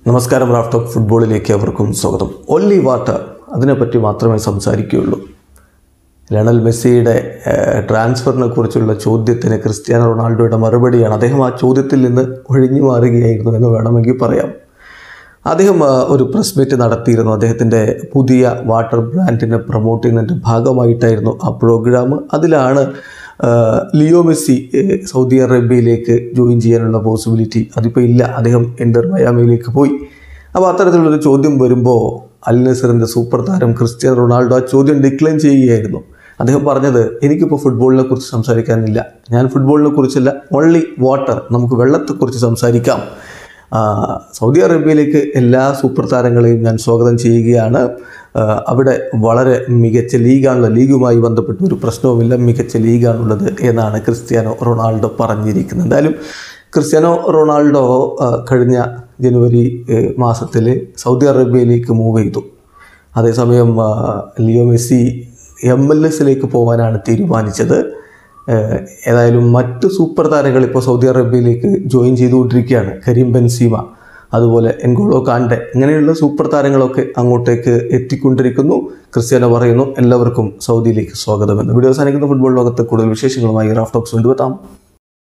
നമസ്കാരം Raf talk ഫുട്ബോളിലേക്ക് അവർക്കും സ്വാഗതം ഒല്ലി വാട്ടർ അതിനെപ്പറ്റി മാത്രമേ സംസാരിക്കുകയുള്ളൂ ലണൽ മെസ്സിയുടെ ഏഹ്, ട്രാൻസ്ഫറിനെ കുറിച്ചുള്ള ചോദ്യത്തിന് ക്രിസ്ത്യാനോ റൊണാൾഡോയുടെ മറുപടിയാണ് അദ്ദേഹം ആ ചോദ്യത്തിൽ നിന്ന് ഒഴിഞ്ഞു മാറുകയായിരുന്നു എന്ന് വേണമെങ്കിൽ പറയാം അദ്ദേഹം ആ, ഒരു പ്രസ് മീറ്റ് നടത്തിയിരുന്നു അദ്ദേഹത്തിൻ്റെ പുതിയ വാട്ടർ ബ്രാൻഡിനെ പ്രൊമോട്ട് ചെയ്യുന്നതിൻ്റെ ഭാഗമായിട്ടായിരുന്നു ആ പ്രോഗ്രാം അതിലാണ് ആ, ലിയോ മെസ്സി ഏ, സൗദി അറേബ്യയിലേക്ക് ജോയിൻ ചെയ്യാനുള്ള പോസിബിലിറ്റി അതിപ്പോൾ ഇല്ല അദ്ദേഹം എൻ്റർ മയാമയിലേക്ക് പോയി അപ്പോൾ അത്തരത്തിലുള്ളൊരു ചോദ്യം വരുമ്പോൾ അൽ നസറിൻ്റെ സൂപ്പർ താരം ക്രിസ്ത്യാനോ റൊണാൾഡോ ആ ചോദ്യം ഡിക്ലൈൻ ചെയ്യുകയായിരുന്നു അദ്ദേഹം പറഞ്ഞത് എനിക്കിപ്പോൾ ഫുട്ബോളിനെ കുറിച്ച് സംസാരിക്കാനില്ല ഞാൻ ഫുട്ബോളിനെ കുറിച്ചല്ല ഓൺലി വാട്ടർ നമുക്ക് വെള്ളത്തെക്കുറിച്ച് സംസാരിക്കാം ആ, സൗദി അറേബ്യയിലേക്ക് എല്ലാ സൂപ്പർ താരങ്ങളെയും ഞാൻ സ്വാഗതം ചെയ്യുകയാണ് ആ, അവിടെ വളരെ മികച്ച ലീഗാണുള്ളത് ലീഗുമായി ബന്ധപ്പെട്ട് ഒരു പ്രശ്നവുമില്ല മികച്ച ലീഗാണുള്ളത് എന്നാണ് ക്രിസ്ത്യാനോ റൊണാൾഡോ പറഞ്ഞിരിക്കുന്നത് എന്തായാലും ക്രിസ്ത്യാനോ റൊണാൾഡോ ആ, കഴിഞ്ഞ ജനുവരി മാസത്തിൽ സൗദി അറേബ്യയിലേക്ക് മൂവ് ചെയ്തു അതേസമയം ആ, ലിയോ മെസ്സി എം എൽ എസിലേക്ക് പോകാനാണ് തീരുമാനിച്ചത് ഏഹ് ഏതായാലും മറ്റ് സൂപ്പർ താരങ്ങൾ ഇപ്പോൾ സൗദി അറേബ്യയിലേക്ക് ജോയിൻ ചെയ്തുകൊണ്ടിരിക്കുകയാണ് കരീം ബെൻസീമ അതുപോലെ എൻഗോളോ കാണ്ടെ ഇങ്ങനെയുള്ള സൂപ്പർ താരങ്ങളൊക്കെ അങ്ങോട്ടേക്ക് എത്തിക്കൊണ്ടിരിക്കുന്നു ക്രിസ്ത്യാനോ പറയുന്നു എല്ലാവർക്കും സൗദിയിലേക്ക് സ്വാഗതമെന്ന് വീഡിയോ അവസാനിക്കുന്ന ഫുട്ബോൾ ലോകത്തെ കൂടുതൽ വിശേഷങ്ങളുമായി റാഫ്റ്റോക്സ് കൊണ്ടുവെത്താം